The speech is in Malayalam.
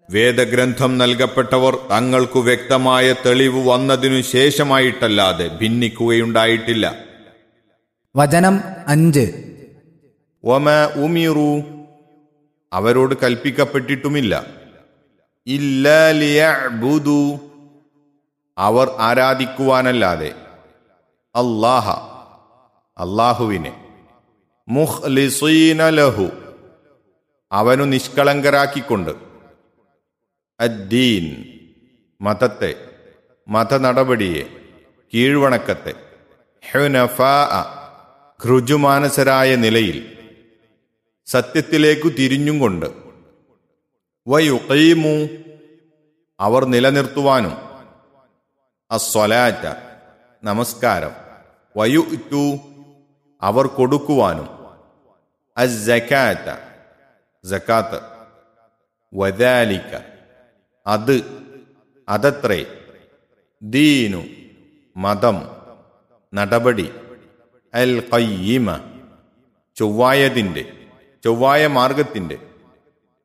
വേദഗ്രന്ഥം നൽകപ്പെട്ടവർ തങ്ങൾക്കു വ്യക്തമായ തെളിവ് വന്നതിനു ശേഷമായിട്ടല്ലാതെ ഭിന്നിക്കുകയുണ്ടായിട്ടില്ല വചനം അഞ്ച് ഒമ ഉമിറു അവരോട് കൽപ്പിക്കപ്പെട്ടിട്ടുമില്ല ഇല്ലു അവർ ആരാധിക്കുവാനല്ലാതെ അല്ലാഹ അള്ളാഹുവിനെ മുഹ്ലിസീന ലഹു അവനു നിഷ്കളങ്കരാക്കിക്കൊണ്ട് അദ്ദീൻ മതത്തെ മതനടപടിയെ കീഴ്വണക്കത്തെ ഹുനഫാ ഘൃജുമാനസരായ നിലയിൽ സത്യത്തിലേക്കു തിരിഞ്ഞും കൊണ്ട് വയുക്കീമു അവർ നിലനിർത്തുവാനും അസ്വലാറ്റ നമസ്കാരം വയുറ്റു അവർ കൊടുക്കുവാനും അസക്കാറ്റ ജക്കാത്ത് വദാലിക്ക അത് അതത്രേ ദീനു മതം നടപടി അൽ കയ്യമ ചൊവ്വായതിൻ്റെ ചൊവ്വായ മാർഗത്തിൻ്റെ